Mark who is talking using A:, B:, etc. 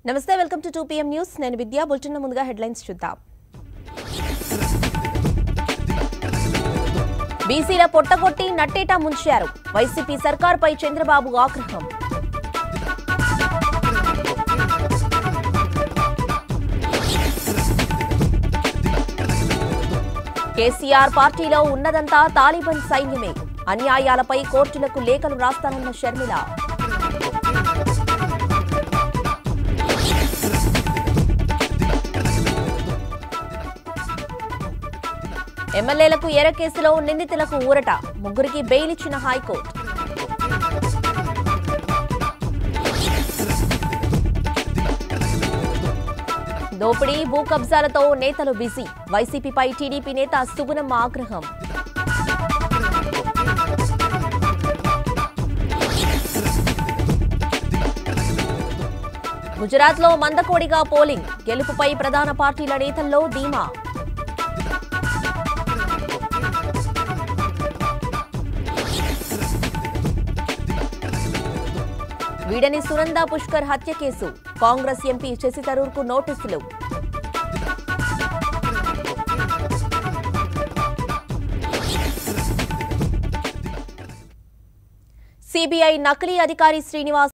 A: నమస్తే welcome to two PM news నేను Vidya bulletin ముందుగా హెడ్లైన్స్ చూద్దాం బీసీల పొట్టగొట్టి నట్టేటా ముంచారు వైసీపీ సర్కార్పై చంద్రబాబు ఆగ్రహం కేసీఆర్ పార్టీలో ఉన్నదంతా తాలిబాన్ సైన్యమే అన్యాయాలపై కోర్టులకు లేఖలు రాస్తానన్న షర్మిల ఎమ్మెల్యేలకు ఎర కేసులో నిందితులకు ఊరట ముగ్గురికి బెయిల్ ఇచ్చిన హైకోర్టు దోపిడీ భూ కబ్జాలతో నేతలు బిజీ వైసీపీపై టీడీపీ నేత సుగుణం ఆగ్రహం గుజరాత్లో మందకోడిగా పోలింగ్ గెలుపుపై ప్రధాన పార్టీల నేతల్లో ధీమా వీడని సునంద పుష్కర్ హత్య కేసు కాంగ్రెస్ ఎంపీ శశి తరూర్కు నోటీసులు సిబిఐ నకిలీ అధికారి శ్రీనివాస్